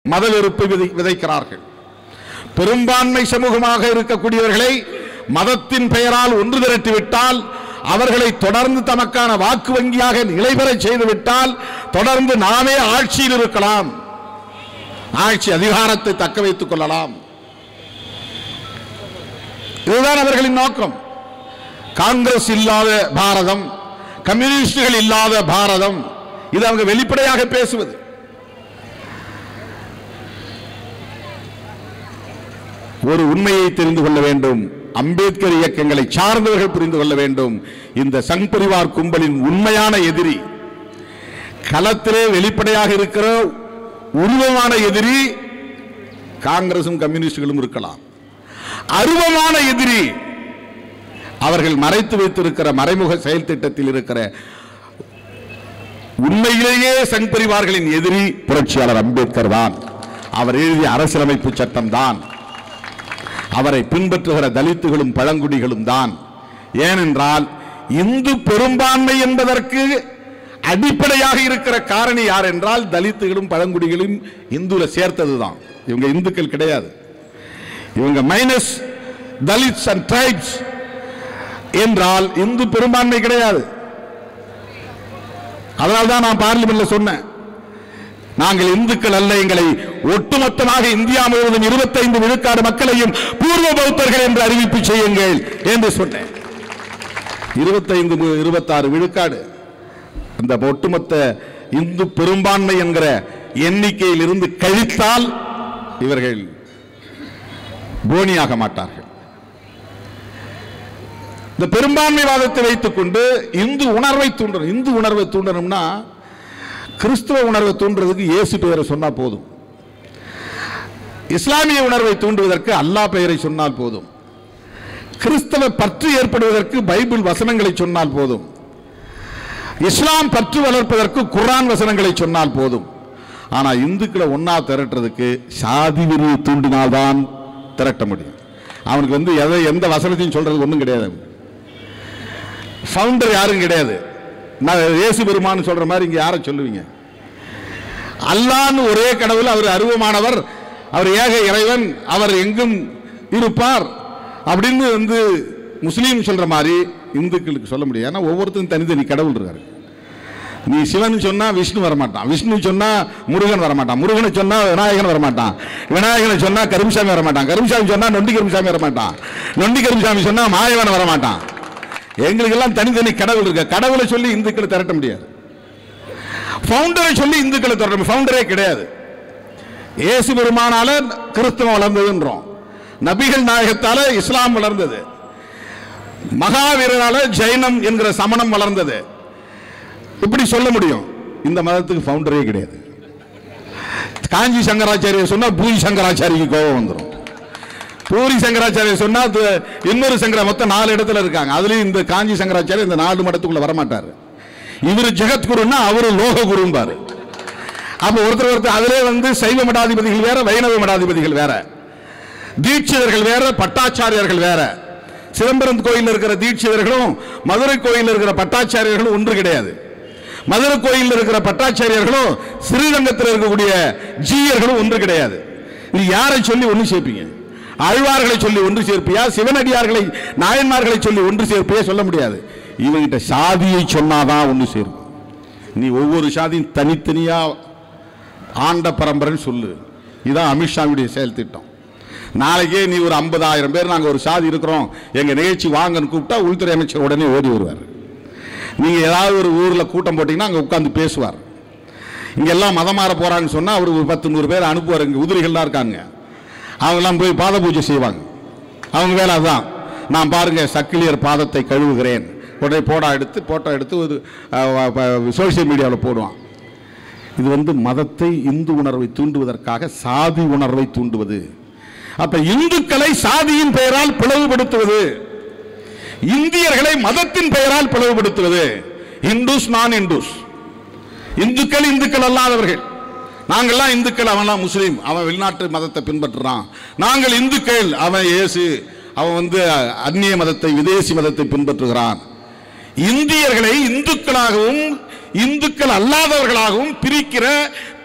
மத வெறுப்பை விதை- விதைக்கிறார்கள் பெரும்பான்மை சமூகமாக இருக்கக்கூடியவர்களை மதத்தின் பெயரால் ஒன்று திரட்டிவிட்டால் அவர்களை தொடர்ந்து தமக்கான வாக்கு வங்கியாக நிலைபெறச் செய்துவிட்டால் தொடர்ந்து நாமே ஆட்சியில் இருக்கலாம் ஆட்சி அதிகாரத்தை தக்க வைத்துக் கொள்ளலாம் இதுதான் அவர்களின் நோக்கம் காங்கிரஸ் இல்லாத பாரதம் கம்யூனிஸ்டுகள் இல்லாத பாரதம் இது அவங்க வெளிப்படையாக பேசுவது ஒரு உண்மையை தெரிந்து கொள்ள வேண்டும் அம்பேத்கர் இயக்கங்களை சார்ந்தவர்கள் புரிந்து கொள்ள வேண்டும் இந்த சங் பரிவார் கும்பலின் உண்மையான எதிரி களத்திலே வெளிப்படையாக இருக்கிற உருவமான எதிரி காங்கிரசும் கம்யூனிஸ்டுகளும் இருக்கலாம் அருவமான எதிரி அவர்கள் மறைத்து வைத்திருக்கிற மறைமுக செயல் திட்டத்தில் இருக்கிற உண்மையிலேயே சங் பரிவார்களின் எதிரி புரட்சியாளர் அம்பேத்கர் தான் அவர் எழுதிய அரசியலமைப்பு சட்டம் தான் அவரை பின்பற்றுகிற தலித்துகளும் பழங்குடிகளும் தான் ஏனென்றால் இந்து பெரும்பான்மை என்பதற்கு அடிப்படையாக இருக்கிற காரணி யார் என்றால் தலித்துகளும் பழங்குடிகளும் இந்துல சேர்த்ததுதான் இவங்க இந்துக்கள் கிடையாது இவங்க மைனஸ் தலித்ஸ் அண்ட் ட்ரைப்ஸ் என்றால் இந்து பெரும்பான்மை கிடையாது அதனால்தான் நான் பார்லிமெண்ட்ல சொன்னேன் நாங்கள் இந்துக்கள் அல்ல எங்களை ஒட்டுமொத்தமாக இந்தியா முழுவதும் இருபத்தைந்து விழுக்காடு மக்களையும் பூர்வ பௌத்தர்கள் என்று அறிவிப்பு செய்யுங்கள் என்று சொன்னேன் இருபத்தைந்து இருபத்தாறு விழுக்காடு அந்த ஒட்டுமொத்த இந்து பெரும்பான்மை என்கிற எண்ணிக்கையில் இருந்து கழித்தால் இவர்கள் போனியாக மாட்டார்கள் இந்த பெரும்பான்மைவாதத்தை வைத்துக் கொண்டு இந்து உணர்வை தூண்டணும் இந்து உணர்வை தூண்டணும்னா கிறிஸ்துவ உணர்வை தூண்டுறதுக்கு இயேசு பெயரை சொன்னா போதும் இஸ்லாமிய உணர்வை தூண்டுவதற்கு அல்லாஹ் பெயரை சொன்னால் போதும் கிறிஸ்தவ பற்று ஏற்படுவதற்கு பைபிள் வசனங்களை சொன்னால் போதும் இஸ்லாம் பற்று வளர்ப்பதற்கு குர்ஆன் வசனங்களை சொன்னால் போதும் ஆனா இந்துக்களை ஒன்னா திரட்டுறதுக்கு சாதி வெறியை தூண்டினால்தான் திரட்ட முடியும் அவனுக்கு வந்து எதை எந்த வசனத்தையும் சொல்றது ஒண்ணும் கிடையாது ஃபவுண்டர் யாரும் கிடையாது நான் இயேசு பெருமான்னு சொல்ற மாதிரி இங்க யாரை சொல்லுவீங்க அல்லான்னு ஒரே கடவுள் அவர் அருவமானவர் அவர் ஏக இறைவன் அவர் எங்கும் இருப்பார் அப்படின்னு வந்து முஸ்லீம் சொல்ற மாதிரி இந்துக்களுக்கு சொல்ல முடியாது ஏன்னா ஒவ்வொருத்தரும் தனித்தனி கடவுள் இருக்காரு நீ சிவன் சொன்னா விஷ்ணு வரமாட்டான் விஷ்ணு சொன்னா முருகன் வரமாட்டான் முருகனை சொன்னா விநாயகன் வரமாட்டான் விநாயகனை சொன்னா கருமசாமி வரமாட்டான் கருமசாமி சொன்னா நொண்டி கருமசாமி வரமாட்டான் நொண்டி கருமசாமி சொன்னா மாயவன் வரமாட்டான் எங்களுக்கெல்லாம் தனித்தனி கடவுள் இருக்கு கடவுளை சொல்லி இந்துக்களை திரட்ட முடியாது ஃபவுண்டரை சொல்லி இந்துக்களை திரட்ட ஃபவுண்டரே கிடையாது இயேசு பெருமானால கிறிஸ்தவம் வளர்ந்ததுன்றோம் நபிகள் நாயகத்தால இஸ்லாம் வளர்ந்தது மகாவீரனால ஜைனம் என்கிற சமணம் வளர்ந்தது இப்படி சொல்ல முடியும் இந்த மதத்துக்கு ஃபவுண்டரே கிடையாது காஞ்சி சங்கராச்சாரியர் சொன்னா பூரி சங்கராச்சாரிக்கு கோபம் வந்துடும் பூரி சங்கராச்சாரியர் சொன்னா அது இன்னொரு சங்கரா மொத்தம் நாலு இடத்துல இருக்காங்க அதுலயும் இந்த காஞ்சி சங்கராச்சாரியர் இந்த நாலு மடத்துக்குள்ள வரமாட்டாரு இவர் ஜெகத்குருன்னா அவரு லோக குரும்பாரு அப்ப ஒருத்தர் ஒருத்தர் அதிலே வந்து சைவ மடாதிபதிகள் வேற வைணவ மடாதிபதிகள் வேற தீட்சிதர்கள் வேற பட்டாச்சாரியர்கள் வேற சிதம்பரம் கோயிலில் இருக்கிற தீட்சிதர்களும் மதுரை கோயிலில் இருக்கிற பட்டாச்சாரியர்களும் ஒன்று கிடையாது மதுரை கோயிலில் இருக்கிற பட்டாச்சாரியர்களும் ஸ்ரீரங்கத்தில் இருக்கக்கூடிய ஜீயர்களும் ஒன்று கிடையாது நீ யாரை சொல்லி ஒன்று சேர்ப்பீங்க ஆழ்வார்களை சொல்லி ஒன்று சேர்ப்பியா சிவனடியார்களை நாயன்மார்களை சொல்லி ஒன்று சேர்ப்பியா சொல்ல முடியாது இவங்கிட்ட சாதியை சொன்னாதான் ஒன்று சேரும் நீ ஒவ்வொரு சாதியும் தனித்தனியா ஆண்ட பரம்பரைன்னு சொல்லு இதான் அமித்ஷாவுடைய செயல் திட்டம் நாளைக்கே நீ ஒரு ஐம்பதாயிரம் பேர் நாங்கள் ஒரு சாதி இருக்கிறோம் எங்கள் நிகழ்ச்சி வாங்கன்னு கூப்பிட்டா உள்துறை அமைச்சர் உடனே ஓடி வருவார் நீங்கள் ஏதாவது ஒரு ஊரில் கூட்டம் போட்டிங்கன்னா அங்கே உட்காந்து பேசுவார் இங்கே எல்லாம் மதம் மாற போகிறான்னு சொன்னால் அவர் ஒரு பத்து நூறு பேர் அனுப்புவார் இங்கே உதிரிகள்லாம் இருக்காங்க அவங்கெல்லாம் போய் பாத பூஜை செய்வாங்க அவங்க வேலை அதுதான் நான் பாருங்க சக்கிலியர் பாதத்தை கழுவுகிறேன் உடனே போட்டோ எடுத்து போட்டோ எடுத்து ஒரு சோசியல் மீடியாவில் போடுவான் இது வந்து மதத்தை இந்து உணர்வை தூண்டுவதற்காக சாதி உணர்வை தூண்டுவது அப்ப இந்துக்களை சாதியின் பெயரால் பிளவுபடுத்துவது இந்தியர்களை மதத்தின் பெயரால் பிளவுபடுத்துவது இந்துஸ் நான் இந்துஸ் இந்துக்கள் இந்துக்கள் அல்லாதவர்கள் நாங்கள்லாம் இந்துக்கள் அவன்லாம் முஸ்லீம் அவன் வெளிநாட்டு மதத்தை பின்பற்றுறான் நாங்கள் இந்துக்கள் அவன் இயேசு அவன் வந்து அந்நிய மதத்தை விதேசி மதத்தை பின்பற்றுகிறான் இந்தியர்களை இந்துக்களாகவும் இந்துக்கள் அல்லாதவர்களாகவும் பிரிக்கிற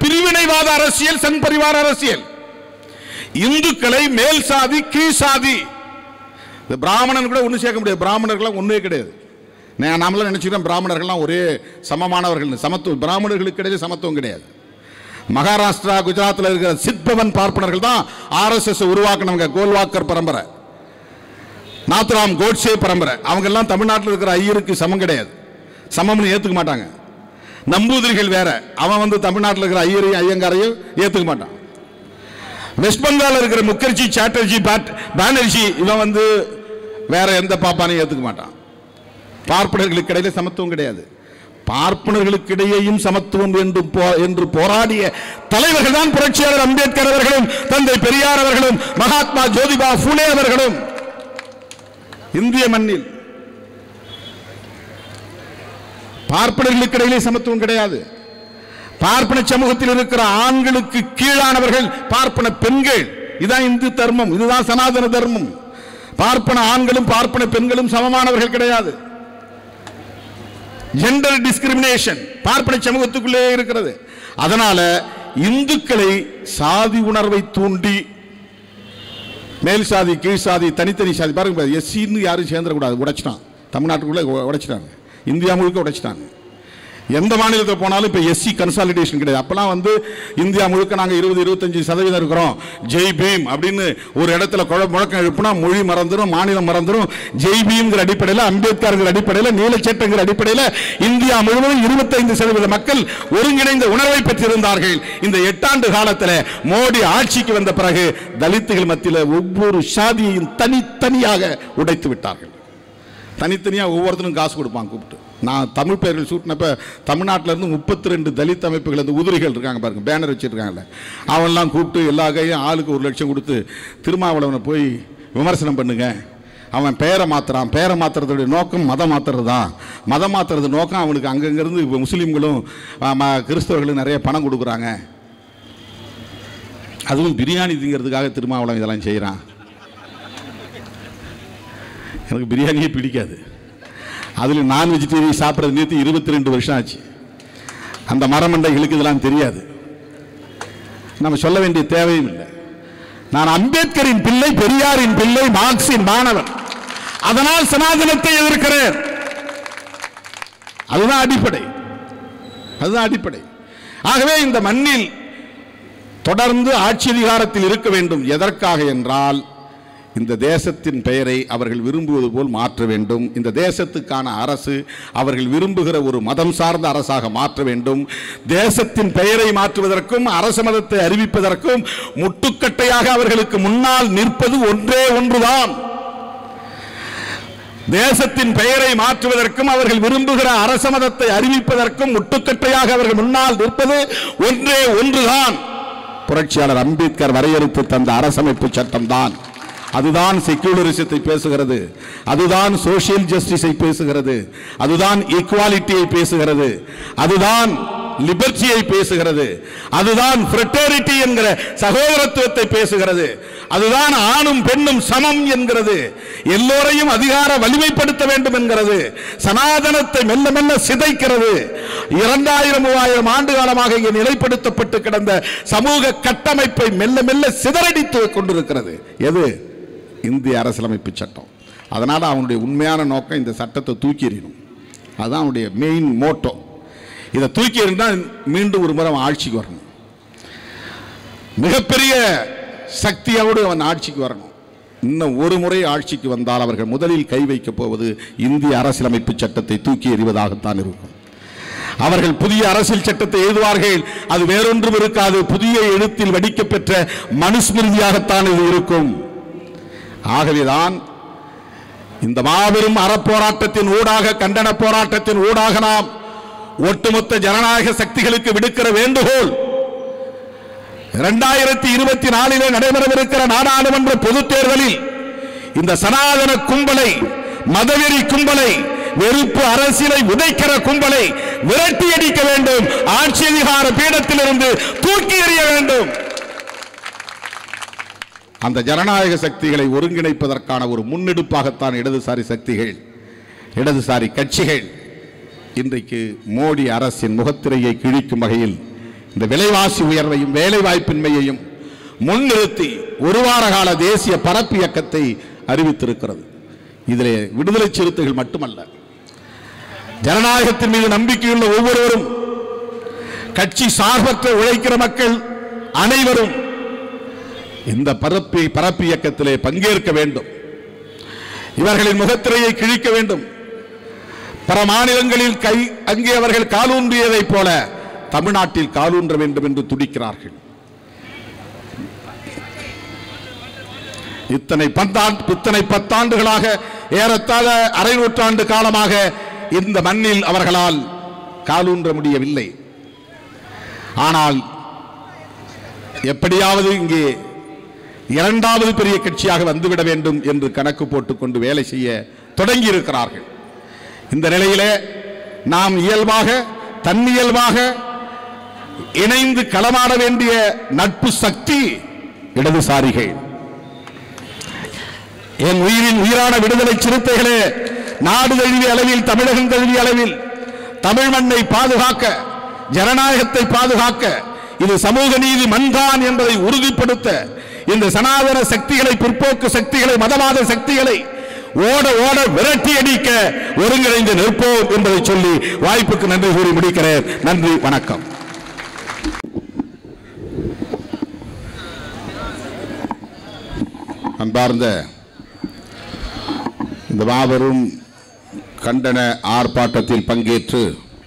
பிரிவினைவாத அரசியல் சங் பரிவார அரசியல் இந்துக்களை மேல் சாதி கீழ் சாதி இந்த பிராமணன் கூட ஒன்றும் சேர்க்க முடியாது பிராமணர்கள்லாம் ஒன்றே கிடையாது நான் நாமளாம் நினச்சிக்கிறோம் பிராமணர்கள்லாம் ஒரே சமமானவர்கள் சமத்துவம் பிராமணர்களுக்கு இடையே சமத்துவம் கிடையாது மகாராஷ்டிரா குஜராத்தில் இருக்கிற சித்பவன் பார்ப்பனர்கள் தான் ஆர்எஸ்எஸ் உருவாக்குனவங்க கோல்வாக்கர் பரம்பரை நாத்ராம் கோட்சே பரம்பரை அவங்க எல்லாம் தமிழ்நாட்டில் இருக்கிற ஐயருக்கு சமம் கிடையாது சமம்னு ஏற்றுக்க மாட்டாங்க நம்பூதிரிகள் வேற அவன் வந்து தமிழ்நாட்டில் இருக்கிற ஐயரையும் ஐயங்காரையும் ஏற்றுக்க மாட்டான் வெஸ்ட் பெங்கால் இருக்கிற முகர்ஜி சாட்டர்ஜி பாட் பானர்ஜி இவன் வந்து வேற எந்த பாப்பானையும் ஏற்றுக்க மாட்டான் பார்ப்பனர்களுக்கு இடையில சமத்துவம் கிடையாது பார்ப்பனர்களுக்கு இடையேயும் சமத்துவம் என்று போ- என்று போராடிய தலைவர்கள் தான் புரட்சியாளர் அம்பேத்கர் அவர்களும் தந்தை பெரியார் அவர்களும் மகாத்மா ஜோதிபா ஃபுலே அவர்களும் இந்திய மண்ணில் பார்ப்பனர்களுக்கு இடையிலே சமத்துவம் கிடையாது பார்ப்பன சமூகத்தில் இருக்கிற ஆண்களுக்கு கீழானவர்கள் பார்ப்பன பெண்கள் இதுதான் இந்து தர்மம் இதுதான் சனாதன தர்மம் பார்ப்பன ஆண்களும் பார்ப்பன பெண்களும் சமமானவர்கள் கிடையாது ஜெண்டர் டிஸ்கிரிமினேஷன் பார்ப்பன சமூகத்துக்குள்ளே இருக்கிறது அதனால இந்துக்களை சாதி உணர்வை தூண்டி மேல் சாதி கீழ் சாதி தனித்தனி சாதி பாருங்க எஸ்சின்னு யாரும் சேர்ந்துடக்கூடாது உடைச்சிட்டான் தமிழ்நாட்டுக்குள்ளே உ- உடைச்சிட்டாங்க இந்தியா முழுக்க உடைச்சிட்டாங்க எந்த மாநிலத்தில் போனாலும் இப்போ எஸ்சி கன்சாலிடேஷன் கிடையாது அப்போலாம் வந்து இந்தியா முழுக்க நாங்கள் இருபது இருபத்தஞ்சு சதவீதம் இருக்கிறோம் ஜெய் பீம் அப்படின்னு ஒரு இடத்துல குழ முழக்கம் எழுப்புனா மொழி மறந்துடும் மாநிலம் மறந்துடும் ஜெய் பீம்ங்கிற அடிப்படையில் அம்பேத்கர்ங்கிற அடிப்படையில் நீலச்சட்டங்கிற அடிப்படையில் இந்தியா முழுவதும் இருபத்தைந்து சதவீத மக்கள் ஒருங்கிணைந்த உணர்வை பெற்றிருந்தார்கள் இந்த எட்டாண்டு காலத்தில் மோடி ஆட்சிக்கு வந்த பிறகு தலித்துகள் மத்தியில் ஒவ்வொரு சாதியையும் தனித்தனியாக உடைத்து விட்டார்கள் தனித்தனியாக ஒவ்வொருத்தரும் காசு கொடுப்பாங்க கூப்பிட்டு நான் தமிழ் பெயர்கள் சூட்டினப்ப தமிழ்நாட்டில் இருந்து முப்பத்தி ரெண்டு தலித் அமைப்புகள் இந்த உதிரிகள் இருக்காங்க பாருங்க பேனர் வச்சிருக்காங்கல்ல அவன்லாம் கூப்பிட்டு எல்லா கையும் ஆளுக்கு ஒரு லட்சம் கொடுத்து திருமாவளவனை போய் விமர்சனம் பண்ணுங்க அவன் பெயரை மாத்துறான் பெயரை மாத்துறதுடைய நோக்கம் மதம் மாத்துறது தான் மதம் மாத்துறது நோக்கம் அவனுக்கு அங்கங்கிருந்து இப்போ முஸ்லீம்களும் ஆமா, கிறிஸ்தவர்களும் நிறைய பணம் கொடுக்குறாங்க அதுவும் பிரியாணி திங்கிறதுக்காக திருமாவளவன் இதெல்லாம் செய்கிறான் எனக்கு பிரியாணியே பிடிக்காது அதில் நான் வெஜிடேரியன் சாப்பிட்றது நேற்று இருபத்தி ரெண்டு வருஷம் ஆச்சு அந்த மரமண்டைகளுக்கு இதெல்லாம் தெரியாது நம்ம சொல்ல வேண்டிய தேவையும் இல்லை நான் அம்பேத்கரின் பிள்ளை பெரியாரின் பிள்ளை மார்க்சின் மாணவன் அதனால் சனாதனத்தை எதிர்க்கிறேன் அதுதான் அடிப்படை அதுதான் அடிப்படை ஆகவே இந்த மண்ணில் தொடர்ந்து ஆட்சி அதிகாரத்தில் இருக்க வேண்டும் எதற்காக என்றால் இந்த தேசத்தின் பெயரை அவர்கள் விரும்புவது போல் மாற்ற வேண்டும் இந்த தேசத்துக்கான அரசு அவர்கள் விரும்புகிற ஒரு மதம் சார்ந்த அரசாக மாற்ற வேண்டும் தேசத்தின் பெயரை மாற்றுவதற்கும் அரச மதத்தை அறிவிப்பதற்கும் முட்டுக்கட்டையாக அவர்களுக்கு முன்னால் நிற்பது ஒன்றே ஒன்றுதான் தேசத்தின் பெயரை மாற்றுவதற்கும் அவர்கள் விரும்புகிற அரச மதத்தை அறிவிப்பதற்கும் முட்டுக்கட்டையாக அவர்கள் முன்னால் நிற்பது ஒன்றே ஒன்றுதான் புரட்சியாளர் அம்பேத்கர் வரையறுத்து தந்த அரசமைப்பு சட்டம்தான் அதுதான் செக்யூலரிசத்தை பேசுகிறது அதுதான் சோசியல் ஜஸ்டிஸை பேசுகிறது அதுதான் ஈக்குவாலிட்டியை பேசுகிறது அதுதான் லிபர்ட்டியை பேசுகிறது அதுதான் ஃப்ரெட்டரிட்டி என்கிற சகோதரத்துவத்தை பேசுகிறது அதுதான் ஆணும் பெண்ணும் சமம் என்கிறது எல்லோரையும் அதிகார வலிமைப்படுத்த வேண்டும் என்கிறது சனாதனத்தை மெல்ல மெல்ல சிதைக்கிறது இரண்டாயிரம் மூவாயிரம் ஆண்டு காலமாக இங்கே நிலைப்படுத்தப்பட்டு கிடந்த சமூக கட்டமைப்பை மெல்ல மெல்ல சிதறடித்து கொண்டிருக்கிறது எது இந்திய அரசியலமைப்பு சட்டம் அதனால் அவனுடைய உண்மையான நோக்கம் இந்த சட்டத்தை தூக்கி எறியணும் அதுதான் அவனுடைய மெயின் மோட்டோ இதை தூக்கி எறிந்தால் மீண்டும் ஒரு முறை அவன் ஆட்சிக்கு வரணும் மிகப்பெரிய சக்தியோடு அவன் ஆட்சிக்கு வரணும் இன்னும் ஒரு முறை ஆட்சிக்கு வந்தால் அவர்கள் முதலில் கை வைக்கப் போவது இந்திய அரசியலமைப்பு சட்டத்தை தூக்கி எறிவதாகத்தான் இருக்கும் அவர்கள் புதிய அரசியல் சட்டத்தை எழுதுவார்கள் அது வேறொன்றும் இருக்காது புதிய எழுத்தில் வடிக்கப்பெற்ற மனுஸ்மிருதியாகத்தான் இது இருக்கும் ஆகவேதான் இந்த மாபெரும் அறப்போராட்டத்தின் ஊடாக கண்டன போராட்டத்தின் ஊடாக நாம் ஒட்டுமொத்த ஜனநாயக சக்திகளுக்கு விடுக்கிற வேண்டுகோள் இரண்டாயிரத்தி இருபத்தி நாலிலே நடைபெறவிருக்கிற நாடாளுமன்ற பொதுத் தேர்தலில் இந்த சனாதன கும்பலை மதவெறி கும்பலை வெறுப்பு அரசியலை உதைக்கிற கும்பலை விரட்டி அடிக்க வேண்டும் ஆட்சி அதிகார பீடத்திலிருந்து தூக்கி எறிய வேண்டும் அந்த ஜனநாயக சக்திகளை ஒருங்கிணைப்பதற்கான ஒரு முன்னெடுப்பாகத்தான் இடதுசாரி சக்திகள் இடதுசாரி கட்சிகள் இன்றைக்கு மோடி அரசின் முகத்திரையை கிழிக்கும் வகையில் இந்த விலைவாசி உயர்வையும் வேலை வாய்ப்பின்மையையும் முன்னிறுத்தி ஒரு வார கால தேசிய பரப்பு இயக்கத்தை அறிவித்திருக்கிறது இதிலே விடுதலை சிறுத்தைகள் மட்டுமல்ல ஜனநாயகத்தின் மீது நம்பிக்கையுள்ள ஒவ்வொருவரும் கட்சி சார்பற்ற உழைக்கிற மக்கள் அனைவரும் இந்த பரப்பி பரப்பு இயக்கத்திலே பங்கேற்க வேண்டும் இவர்களின் முகத்திரையை கிழிக்க வேண்டும் பிற மாநிலங்களில் கை அங்கே அவர்கள் காலூன்றியதைப் போல தமிழ்நாட்டில் காலூன்ற வேண்டும் என்று துடிக்கிறார்கள் இத்தனை பத்தாண்டு இத்தனை பத்தாண்டுகளாக ஏறத்தாழ அரை நூற்றாண்டு காலமாக இந்த மண்ணில் அவர்களால் காலூன்ற முடியவில்லை ஆனால் எப்படியாவது இங்கே இரண்டாவது பெரிய கட்சியாக வந்துவிட வேண்டும் என்று கணக்கு போட்டுக்கொண்டு வேலை செய்ய தொடங்கி இருக்கிறார்கள் இந்த நிலையிலே நாம் இயல்பாக தன்னியல்பாக இணைந்து களமாட வேண்டிய நட்பு சக்தி இடதுசாரிகள் என் உயிரின் உயிரான விடுதலை சிறுத்தைகளே நாடு தழுவிய அளவில் தமிழகம் தழுவிய அளவில் தமிழ் மண்ணை பாதுகாக்க ஜனநாயகத்தை பாதுகாக்க இது சமூக நீதி மன்றான் என்பதை உறுதிப்படுத்த இந்த சனாதன சக்திகளை பிற்போக்கு சக்திகளை மதவாத சக்திகளை ஓட ஓட விரட்டி அடிக்க ஒருங்கிணைந்து நிற்போம் என்பதை சொல்லி வாய்ப்புக்கு நன்றி கூறி முடிக்கிறேன் நன்றி வணக்கம் அன்பார்ந்த இந்த மாபெரும் கண்டன ஆர்ப்பாட்டத்தில் பங்கேற்று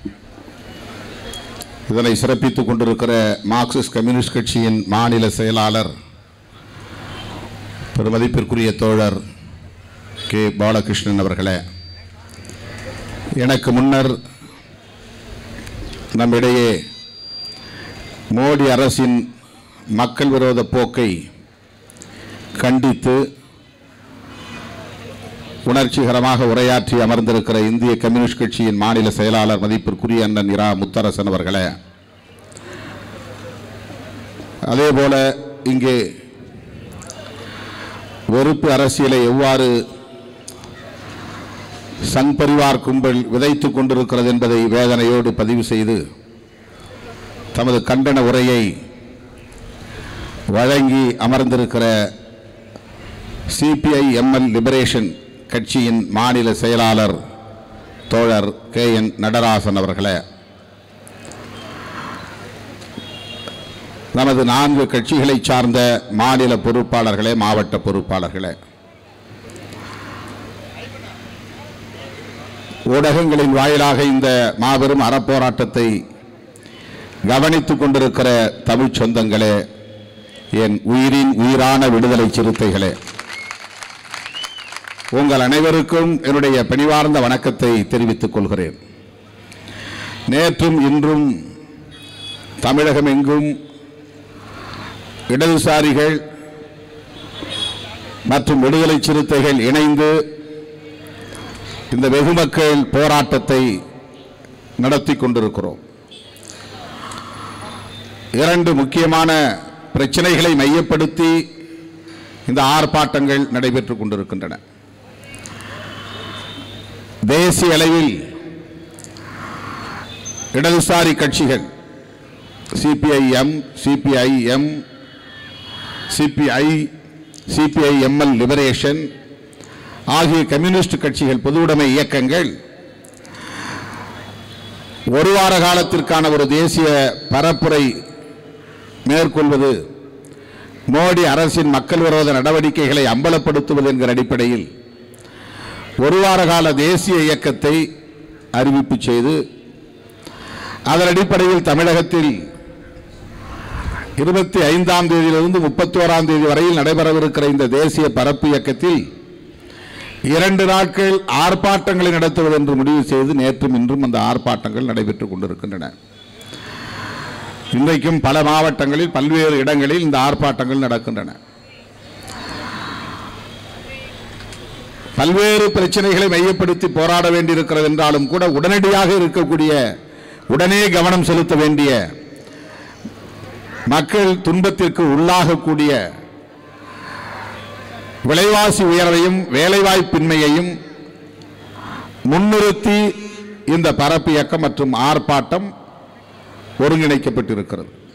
இதனை சிறப்பித்துக் கொண்டிருக்கிற மார்க்சிஸ்ட் கம்யூனிஸ்ட் கட்சியின் மாநில செயலாளர் பெருமதிப்பிற்குரிய தோழர் கே பாலகிருஷ்ணன் அவர்களே எனக்கு முன்னர் நம்மிடையே மோடி அரசின் மக்கள் விரோத போக்கை கண்டித்து உணர்ச்சிகரமாக உரையாற்றி அமர்ந்திருக்கிற இந்திய கம்யூனிஸ்ட் கட்சியின் மாநில செயலாளர் மதிப்பிற்குரிய அண்ணன் இரா முத்தரசன் அவர்களே அதேபோல இங்கே வெறுப்பு அரசியலை எவ்வாறு சங் பரிவார் கும்பல் விதைத்துக் கொண்டிருக்கிறது என்பதை வேதனையோடு பதிவு செய்து தமது கண்டன உரையை வழங்கி அமர்ந்திருக்கிற சிபிஐ எம்எல் லிபரேஷன் கட்சியின் மாநில செயலாளர் தோழர் கே என் நடராசன் அவர்களே நமது நான்கு கட்சிகளைச் சார்ந்த மாநில பொறுப்பாளர்களே மாவட்ட பொறுப்பாளர்களே ஊடகங்களின் வாயிலாக இந்த மாபெரும் அறப்போராட்டத்தை கவனித்துக் கொண்டிருக்கிற தமிழ்ச் சொந்தங்களே என் உயிரின் உயிரான விடுதலை சிறுத்தைகளே உங்கள் அனைவருக்கும் என்னுடைய பணிவார்ந்த வணக்கத்தை தெரிவித்துக் கொள்கிறேன் நேற்றும் இன்றும் தமிழகம் எங்கும் இடதுசாரிகள் மற்றும் விடுதலை சிறுத்தைகள் இணைந்து இந்த வெகுமக்கள் போராட்டத்தை நடத்தி கொண்டிருக்கிறோம் இரண்டு முக்கியமான பிரச்சனைகளை மையப்படுத்தி இந்த ஆர்ப்பாட்டங்கள் நடைபெற்றுக் கொண்டிருக்கின்றன தேசிய அளவில் இடதுசாரி கட்சிகள் CPIM CPIM CPI CPIML liberation ஆகிய கம்யூனிஸ்ட் கட்சிகள் பொதுவுடைமை இயக்கங்கள் ஒரு வார காலத்திற்கான ஒரு தேசிய பரப்புரை மேற்கொள்வது மோடி அரசின் மக்கள் விரோத நடவடிக்கைகளை அம்பலப்படுத்துவது என்கிற அடிப்படையில் ஒரு வார கால தேசிய இயக்கத்தை அறிவிப்பு செய்து அதன் அடிப்படையில் தமிழகத்தில் இருபத்தி ஐந்தாம் தேதியிலிருந்து முப்பத்தோராம் தேதி வரையில் நடைபெறவிருக்கிற இந்த தேசிய பரப்பு இயக்கத்தில் இரண்டு நாட்கள் ஆர்ப்பாட்டங்களை நடத்துவது என்று முடிவு செய்து நேற்றும் இன்றும் அந்த ஆர்ப்பாட்டங்கள் நடைபெற்றுக் கொண்டிருக்கின்றன இன்றைக்கும் பல மாவட்டங்களில் பல்வேறு இடங்களில் இந்த ஆர்ப்பாட்டங்கள் நடக்கின்றன பல்வேறு பிரச்சனைகளை மையப்படுத்தி போராட வேண்டியிருக்கிறது என்றாலும் கூட உடனடியாக இருக்கக்கூடிய உடனே கவனம் செலுத்த வேண்டிய மக்கள் துன்பத்திற்கு உள்ளாகக்கூடிய விலைவாசி உயர்வையும் வேலைவாய்ப்பின்மையையும் முன்னிறுத்தி இந்த பரப்பு இயக்கம் மற்றும் ஆர்ப்பாட்டம் ஒருங்கிணைக்கப்பட்டிருக்கிறது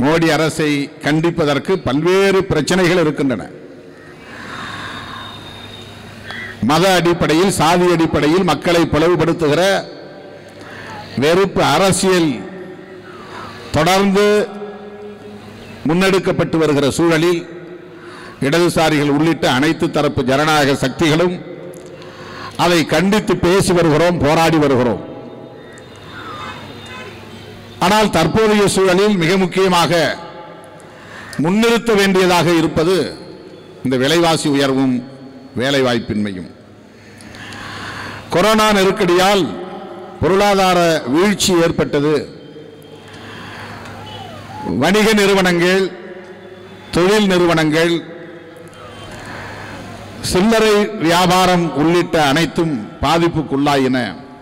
மோடி அரசை கண்டிப்பதற்கு பல்வேறு பிரச்சனைகள் இருக்கின்றன மத அடிப்படையில் சாதி அடிப்படையில் மக்களை பிளவுபடுத்துகிற வெறுப்பு அரசியல் தொடர்ந்து முன்னெடுக்கப்பட்டு வருகிற சூழலில் இடதுசாரிகள் உள்ளிட்ட அனைத்து தரப்பு ஜனநாயக சக்திகளும் அதை கண்டித்து பேசி வருகிறோம் போராடி வருகிறோம் ஆனால் தற்போதைய சூழலில் மிக முக்கியமாக முன்னிறுத்த வேண்டியதாக இருப்பது இந்த விலைவாசி உயர்வும் வேலைவாய்ப்பின்மையும் கொரோனா நெருக்கடியால் பொருளாதார வீழ்ச்சி ஏற்பட்டது வணிக நிறுவனங்கள் தொழில் நிறுவனங்கள் சில்லறை வியாபாரம் உள்ளிட்ட அனைத்தும் பாதிப்புக்குள்ளாயின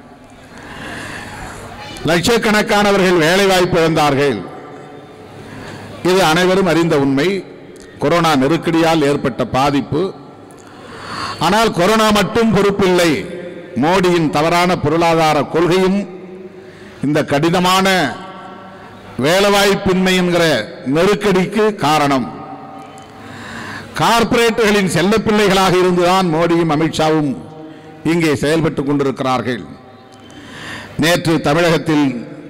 லட்சக்கணக்கானவர்கள் வேலைவாய்ப்பு இழந்தார்கள் இது அனைவரும் அறிந்த உண்மை கொரோனா நெருக்கடியால் ஏற்பட்ட பாதிப்பு ஆனால் கொரோனா மட்டும் பொறுப்பில்லை மோடியின் தவறான பொருளாதார கொள்கையும் இந்த கடினமான வேலைவாய்ப்பின்மை என்கிற நெருக்கடிக்கு காரணம் கார்ப்பரேட்டுகளின் செல்லப்பிள்ளைகளாக இருந்துதான் மோடியும் அமித்ஷாவும் இங்கே செயல்பட்டுக் கொண்டிருக்கிறார்கள் நேற்று தமிழகத்தில்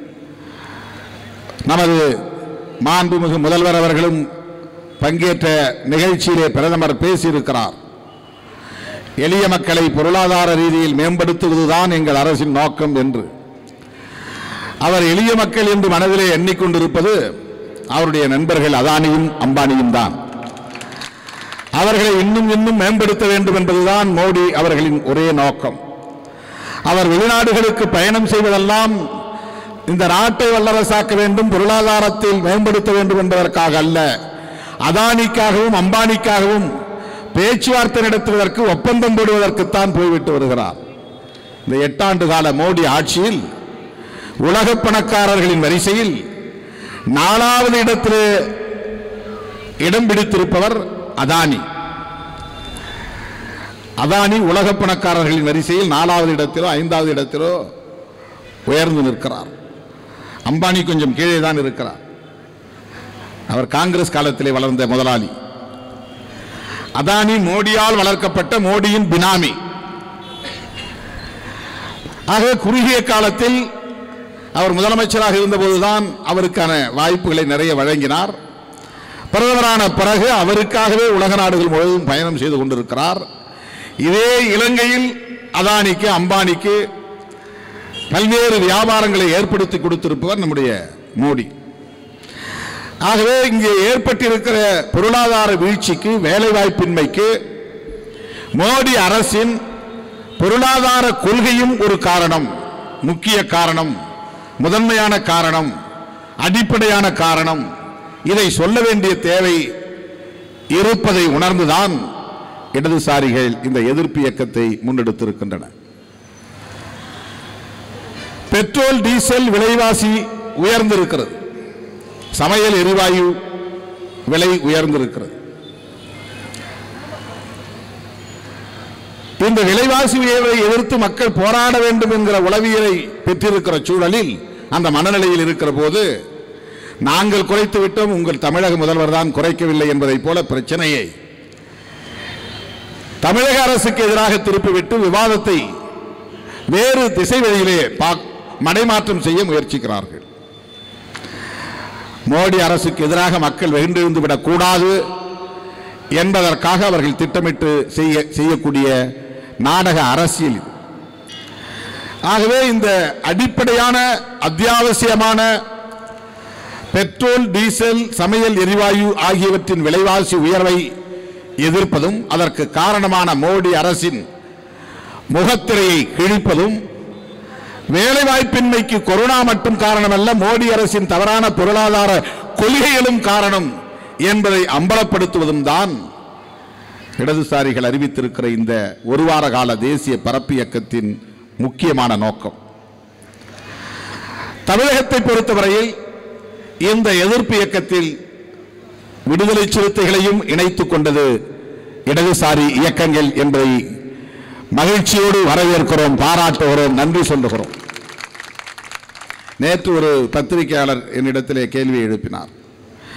நமது மாண்புமிகு முதல்வர் அவர்களும் பங்கேற்ற நிகழ்ச்சியிலே பிரதமர் பேசியிருக்கிறார் எளிய மக்களை பொருளாதார ரீதியில் மேம்படுத்துவதுதான் எங்கள் அரசின் நோக்கம் என்று அவர் எளிய மக்கள் என்று மனதிலே எண்ணிக்கொண்டிருப்பது அவருடைய நண்பர்கள் அதானியும் அம்பானியும் தான் அவர்களை இன்னும் இன்னும் மேம்படுத்த வேண்டும் என்பதுதான் மோடி அவர்களின் ஒரே நோக்கம் அவர் வெளிநாடுகளுக்கு பயணம் செய்வதெல்லாம் இந்த நாட்டை வல்லரசாக்க வேண்டும் பொருளாதாரத்தில் மேம்படுத்த வேண்டும் என்பதற்காக அல்ல அதானிக்காகவும் அம்பானிக்காகவும் பேச்சுவார்த்தை நடத்துவதற்கு ஒப்பந்தம் போடுவதற்குத்தான் போய்விட்டு வருகிறார் இந்த எட்டாண்டு கால மோடி ஆட்சியில் உலக பணக்காரர்களின் வரிசையில் நாலாவது இடத்திலே இடம் பிடித்திருப்பவர் அதானி அதானி உலக பணக்காரர்களின் வரிசையில் நாலாவது இடத்திலோ ஐந்தாவது இடத்திலோ உயர்ந்து நிற்கிறார் அம்பானி கொஞ்சம் கீழே தான் இருக்கிறார் அவர் காங்கிரஸ் காலத்திலே வளர்ந்த முதலாளி அதானி மோடியால் வளர்க்கப்பட்ட மோடியின் பினாமி ஆக குறுகிய காலத்தில் அவர் முதலமைச்சராக இருந்தபோதுதான் அவருக்கான வாய்ப்புகளை நிறைய வழங்கினார் பிரதமரான பிறகு அவருக்காகவே உலக நாடுகள் முழுவதும் பயணம் செய்து கொண்டிருக்கிறார் இதே இலங்கையில் அதானிக்கு அம்பானிக்கு பல்வேறு வியாபாரங்களை ஏற்படுத்தி கொடுத்திருப்பவர் நம்முடைய மோடி ஆகவே இங்கே ஏற்பட்டிருக்கிற பொருளாதார வீழ்ச்சிக்கு வேலைவாய்ப்பின்மைக்கு மோடி அரசின் பொருளாதார கொள்கையும் ஒரு காரணம் முக்கிய காரணம் முதன்மையான காரணம் அடிப்படையான காரணம் இதை சொல்ல வேண்டிய தேவை இருப்பதை உணர்ந்துதான் இடதுசாரிகள் இந்த எதிர்ப்பு இயக்கத்தை முன்னெடுத்திருக்கின்றன பெட்ரோல் டீசல் விலைவாசி உயர்ந்திருக்கிறது சமையல் எரிவாயு விலை உயர்ந்திருக்கிறது இந்த விலைவாசி உயர்வை எதிர்த்து மக்கள் போராட வேண்டும் என்கிற உளவியலை பெற்றிருக்கிற சூழலில் அந்த மனநிலையில் இருக்கிற போது நாங்கள் குறைத்து விட்டோம் உங்கள் தமிழக முதல்வர் தான் குறைக்கவில்லை என்பதைப் போல பிரச்சனையை தமிழக அரசுக்கு எதிராக திருப்பிவிட்டு விவாதத்தை வேறு திசை வழியிலே பா- மடைமாற்றம் செய்ய முயற்சிக்கிறார்கள் மோடி அரசுக்கு எதிராக மக்கள் வெகுண்டெழுந்து விடக்கூடாது என்பதற்காக அவர்கள் திட்டமிட்டு செய்ய செய்யக்கூடிய நாடக அரசியல் இது ஆகவே இந்த அடிப்படையான அத்தியாவசியமான பெட்ரோல் டீசல் சமையல் எரிவாயு ஆகியவற்றின் விலைவாசி உயர்வை எதிர்ப்பதும் அதற்கு காரணமான மோடி அரசின் முகத்திரையை கிழிப்பதும் வேலைவாய்ப்பின்மைக்கு கொரோனா மட்டும் காரணமல்ல மோடி அரசின் தவறான பொருளாதார கொள்கைகளும் காரணம் என்பதை அம்பலப்படுத்துவதும் தான் இடதுசாரிகள் அறிவித்திருக்கிற இந்த ஒரு வார கால தேசிய பரப்பு இயக்கத்தின் முக்கியமான நோக்கம் தமிழகத்தை பொறுத்தவரையில் இந்த எதிர்ப்பு இயக்கத்தில் விடுதலை சிறுத்தைகளையும் இணைத்துக் கொண்டது இடதுசாரி இயக்கங்கள் என்பதை மகிழ்ச்சியோடு வரவேற்கிறோம் பாராட்டுகிறோம் நன்றி சொல்லுகிறோம் நேற்று ஒரு பத்திரிகையாளர் என்னிடத்திலே கேள்வி எழுப்பினார்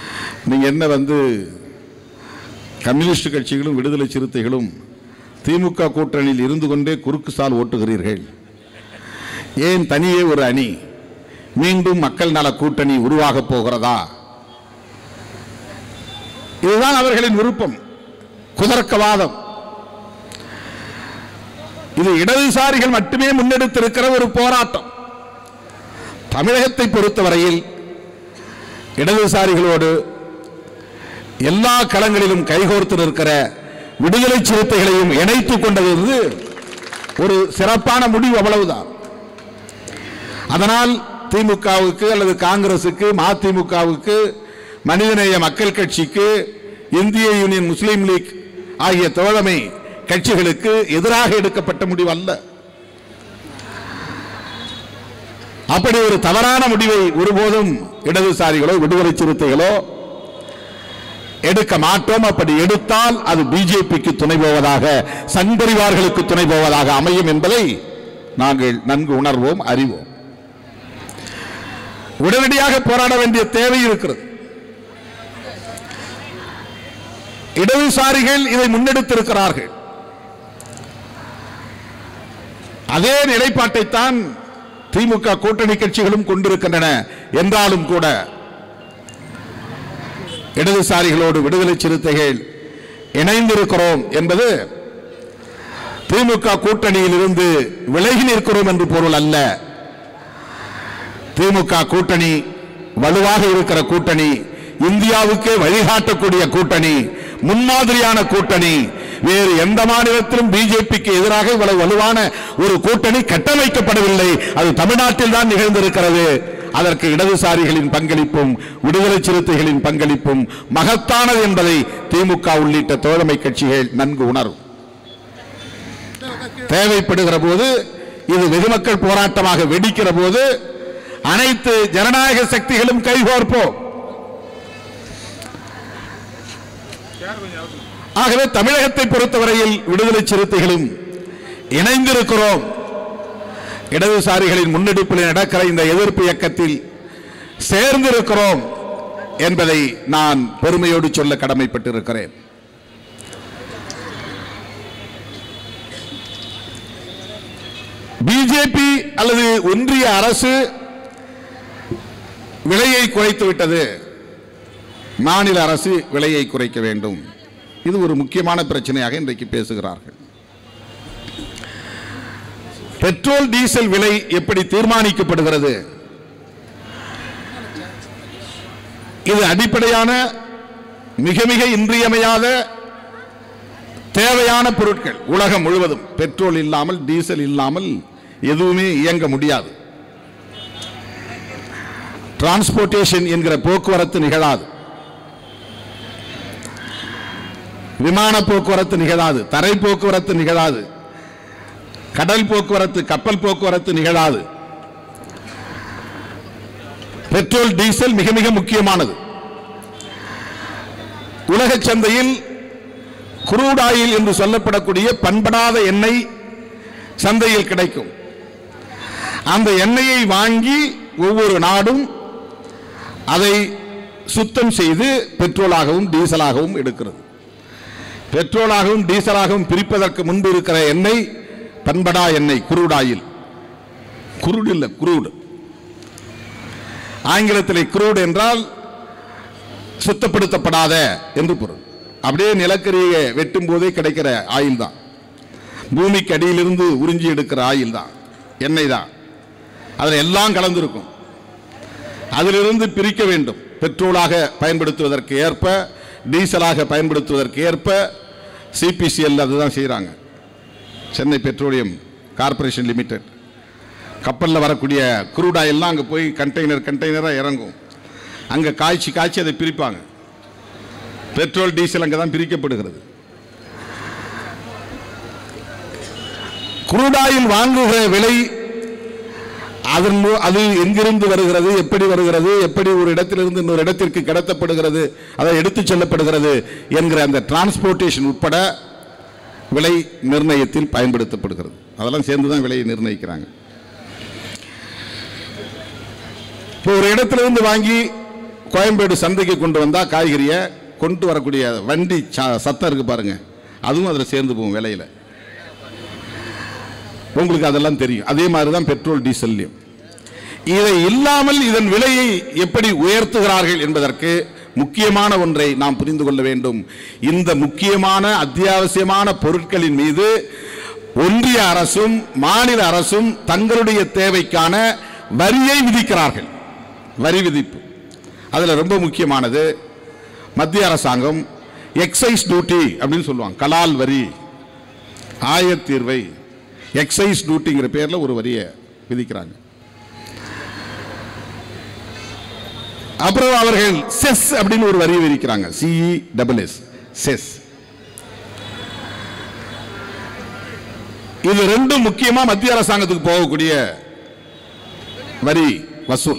நீங்க என்ன வந்து கம்யூனிஸ்ட் கட்சிகளும் விடுதலை சிறுத்தைகளும் திமுக கூட்டணியில் இருந்து கொண்டே குறுக்கு சால் ஓட்டுகிறீர்கள் ஏன் தனியே ஒரு அணி மீண்டும் மக்கள் நல கூட்டணி உருவாகப் போகிறதா இதுதான் அவர்களின் விருப்பம் குதர்க்கவாதம் இது இடதுசாரிகள் மட்டுமே முன்னெடுத்திருக்கிற ஒரு போராட்டம் தமிழகத்தை பொறுத்தவரையில் இடதுசாரிகளோடு எல்லா களங்களிலும் கைகோர்த்து நிற்கிற விடுதலை சிறுத்தைகளையும் இணைத்துக் கொண்டது வந்து ஒரு சிறப்பான முடிவு அவ்வளவுதான் அதனால் திமுகவுக்கு அல்லது காங்கிரசுக்கு மதிமுகவுக்கு மனிதநேய மக்கள் கட்சிக்கு இந்திய யூனியன் முஸ்லீம் லீக் ஆகிய தோழமை கட்சிகளுக்கு எதிராக எடுக்கப்பட்ட முடிவு அல்ல அப்படி ஒரு தவறான முடிவை ஒருபோதும் இடதுசாரிகளோ விடுதலை சிறுத்தைகளோ எடுக்க மாட்டோம் அப்படி எடுத்தால் அது பிஜேபிக்கு துணை போவதாக சன்பரிவார்களுக்கு துணை போவதாக அமையும் என்பதை நாங்கள் நன்கு உணர்வோம் அறிவோம் உடனடியாக போராட வேண்டிய தேவை இருக்கிறது இடதுசாரிகள் இதை முன்னெடுத்திருக்கிறார்கள் அதே நிலைப்பாட்டைத்தான் திமுக கூட்டணி கட்சிகளும் கொண்டிருக்கின்றன என்றாலும் கூட இடதுசாரிகளோடு விடுதலை சிறுத்தைகள் இணைந்திருக்கிறோம் என்பது திமுக கூட்டணியில் இருந்து விலகி நிற்கிறோம் என்று பொருள் அல்ல திமுக கூட்டணி வலுவாக இருக்கிற கூட்டணி இந்தியாவுக்கே வழிகாட்டக்கூடிய கூட்டணி முன்மாதிரியான கூட்டணி வேறு எந்த மாநிலத்திலும் பிஜேபிக்கு எதிராக இவ்வளவு வலுவான ஒரு கூட்டணி கட்டமைக்கப்படவில்லை அது தமிழ்நாட்டில் தான் நிகழ்ந்திருக்கிறது அதற்கு இடதுசாரிகளின் பங்களிப்பும் விடுதலை சிறுத்தைகளின் பங்களிப்பும் மகத்தானது என்பதை திமுக உள்ளிட்ட தோழமை கட்சிகள் நன்கு உணரும் தேவைப்படுகிற போது இது வெகுமக்கள் போராட்டமாக வெடிக்கிற போது அனைத்து ஜனநாயக சக்திகளும் கைகோர்ப்போம் ஆகவே தமிழகத்தை பொறுத்தவரையில் விடுதலை சிறுத்தைகளும் இணைந்திருக்கிறோம் இடதுசாரிகளின் முன்னெடுப்பில் நடக்கிற இந்த எதிர்ப்பு இயக்கத்தில் சேர்ந்திருக்கிறோம் என்பதை நான் பெருமையோடு சொல்ல கடமைப்பட்டிருக்கிறேன் பிஜேபி அல்லது ஒன்றிய அரசு விலையை குறைத்து விட்டது மாநில அரசு விலையை குறைக்க வேண்டும் இது ஒரு முக்கியமான பிரச்சனையாக இன்றைக்கு பேசுகிறார்கள் பெட்ரோல் டீசல் விலை எப்படி தீர்மானிக்கப்படுகிறது இது அடிப்படையான மிக மிக இன்றியமையாத தேவையான பொருட்கள் உலகம் முழுவதும் பெட்ரோல் இல்லாமல் டீசல் இல்லாமல் எதுவுமே இயங்க முடியாது டிரான்ஸ்போர்ட்டேஷன் என்கிற போக்குவரத்து நிகழாது விமான போக்குவரத்து நிகழாது தரை போக்குவரத்து நிகழாது கடல் போக்குவரத்து கப்பல் போக்குவரத்து நிகழாது பெட்ரோல் டீசல் மிக மிக முக்கியமானது உலக சந்தையில் குரூட் ஆயில் என்று சொல்லப்படக்கூடிய பண்படாத எண்ணெய் சந்தையில் கிடைக்கும் அந்த எண்ணெயை வாங்கி ஒவ்வொரு நாடும் அதை சுத்தம் செய்து பெட்ரோலாகவும் டீசலாகவும் எடுக்கிறது பெட்ரோலாகவும் டீசலாகவும் பிரிப்பதற்கு முன்பு இருக்கிற எண்ணெய் பண்படா எண்ணெய் குரூட் ஆயில் குருடு இல்லை குரூடு ஆங்கிலத்தில் குரூட் என்றால் சுத்தப்படுத்தப்படாத என்று பொருள் அப்படியே நிலக்கரியை வெட்டும் போதே கிடைக்கிற ஆயில் தான் பூமிக்கு அடியிலிருந்து உறிஞ்சி எடுக்கிற ஆயில் தான் எண்ணெய் தான் அதில் எல்லாம் கலந்திருக்கும் அதிலிருந்து பிரிக்க வேண்டும் பெட்ரோலாக பயன்படுத்துவதற்கு ஏற்ப டீசலாக பயன்படுத்துவதற்கு ஏற்ப சிபிசிஎல் அதுதான் செய்கிறாங்க சென்னை பெட்ரோலியம் கார்ப்பரேஷன் லிமிடெட் கப்பலில் வரக்கூடிய குரூட் ஆயில்லாம் அங்கே போய் கண்டெய்னர் கண்டெய்னராக இறங்கும் அங்கே காய்ச்சி காய்ச்சி அதை பிரிப்பாங்க பெட்ரோல் டீசல் அங்கே தான் பிரிக்கப்படுகிறது குரூட் ஆயில் வாங்குகிற விலை அதன் மூ- அது எங்கிருந்து வருகிறது எப்படி வருகிறது எப்படி ஒரு இடத்திலிருந்து இன்னொரு இடத்திற்கு கடத்தப்படுகிறது அதை எடுத்துச் செல்லப்படுகிறது என்கிற அந்த டிரான்ஸ்போர்ட்டேஷன் உட்பட விலை நிர்ணயத்தில் பயன்படுத்தப்படுகிறது அதெல்லாம் சேர்ந்து தான் விலையை நிர்ணயிக்கிறாங்க இப்போ ஒரு இடத்துல இருந்து வாங்கி கோயம்பேடு சந்தைக்கு கொண்டு வந்தா காய்கறியை கொண்டு வரக்கூடிய வண்டி ச- சத்தம் இருக்கு பாருங்க அதுவும் அதில் சேர்ந்து போகும் விலையில உங்களுக்கு அதெல்லாம் தெரியும் அதே மாதிரி தான் பெட்ரோல் டீசல்லையும் இதை இல்லாமல் இதன் விலையை எப்படி உயர்த்துகிறார்கள் என்பதற்கு முக்கியமான ஒன்றை நாம் புரிந்து கொள்ள வேண்டும் இந்த முக்கியமான அத்தியாவசியமான பொருட்களின் மீது ஒன்றிய அரசும் மாநில அரசும் தங்களுடைய தேவைக்கான வரியை விதிக்கிறார்கள் வரி விதிப்பு அதில் ரொம்ப முக்கியமானது மத்திய அரசாங்கம் எக்ஸைஸ் டியூட்டி அப்படின்னு சொல்லுவாங்க கலால் வரி ஆயத்தீர்வை எக்ஸைஸ் டியூட்டிங்கிற பேரில் ஒரு வரியை விதிக்கிறாங்க அப்புறம் அவர்கள் செஸ் அப்படின்னு ஒரு வரியை விதிக்கிறாங்க சிஇ டபுள் எஸ் செஸ் இது ரெண்டும் முக்கியமா மத்திய அரசாங்கத்துக்கு போகக்கூடிய வரி வசூல்